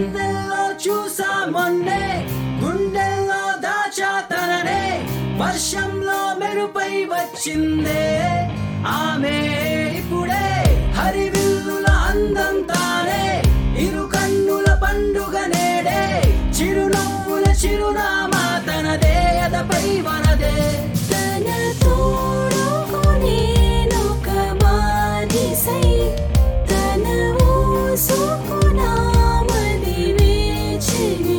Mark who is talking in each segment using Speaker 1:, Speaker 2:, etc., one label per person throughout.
Speaker 1: వెన్నెల్లో చూసా మొన్నే గుండెల్లో దాచా తననే వర్షంలో మెరుపై వచ్చిందే ఆమె ఇప్పుడే హరివిల్లుల అందం తానే ఇరు కన్నుల పండుగ నేడే చిరునవ్వుల చిరునామా తనదే అదపై వనదే
Speaker 2: తన తోడుకు నేనొక బానిసై తన ఊసుకు నామది వేచిని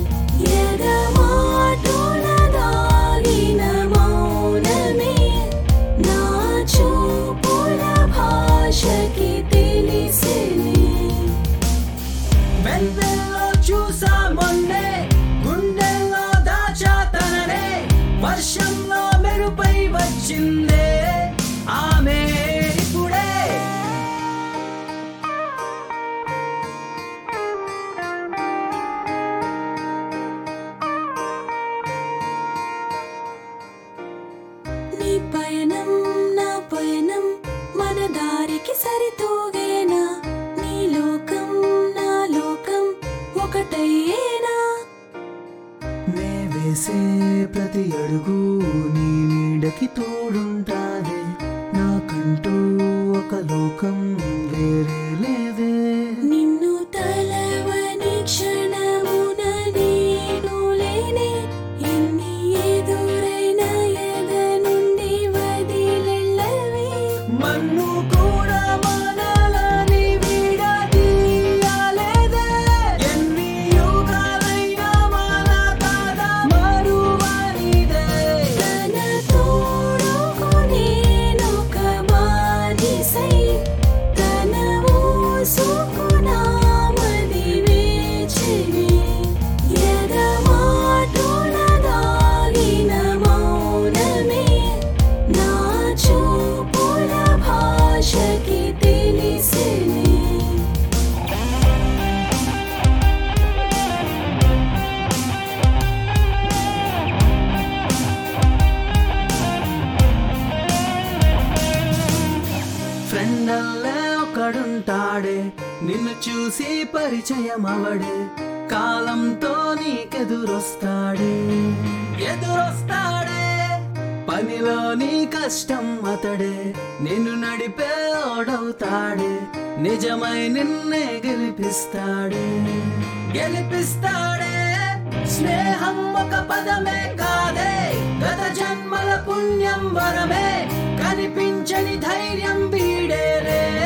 Speaker 2: ఎదమాటున దాగిన మౌనమే నా చూపుల భాషకి తెలిసిని
Speaker 1: వెన్నెల్లో చూసా మొన్నే గుండెల్లో దాచా తననే వర్షంలో మెరుపై వచ్చిందే ఆమె ఇప్పుడే
Speaker 2: నీ పయనం నా పయనం మన దారికి సరితూగేనా నీ లోకం నా లోకం ఒకటయ్యేనా
Speaker 1: నే వేసే ప్రతి అడుగు నీ నీడకి తోడుంటాదే నాకంటూ ఒక లోకం వేరే లేదే
Speaker 2: నిన్ను తలవని క్షణమున నేను లేనే ఎన్ని ఎదురైన ఎద నుండి వదిలెళ్ళవే
Speaker 1: మన్ను కూడా మనలని విడదీయాలేదే ఎన్ని యుగాలైనా మన తాత మరువనిదే
Speaker 2: తన తోడుకు నేనొక బానిసై తన ఊసుకు నామది వేచిని ఎదమాటున దాగిన మౌనమే నా చూపుల భాషకి తెలిసిని
Speaker 1: ఫ్రెండ్ అల్లే ఒకడుంటాడే నిన్ను చూసి పరిచయం అవడే కాలంతో నీకెదురొస్తాడే ఎదురొస్తాడే పనిలో నీ కష్టం అతడే నిన్ను నడిపే ఓడవుతాడే నిజమై నిన్నే గెలిపిస్తాడే గెలిపిస్తాడే స్నేహం ఒక పదమే కాదే గత జన్మల పుణ్యం వరమే కనిపించని ధైర్యం వీడేరే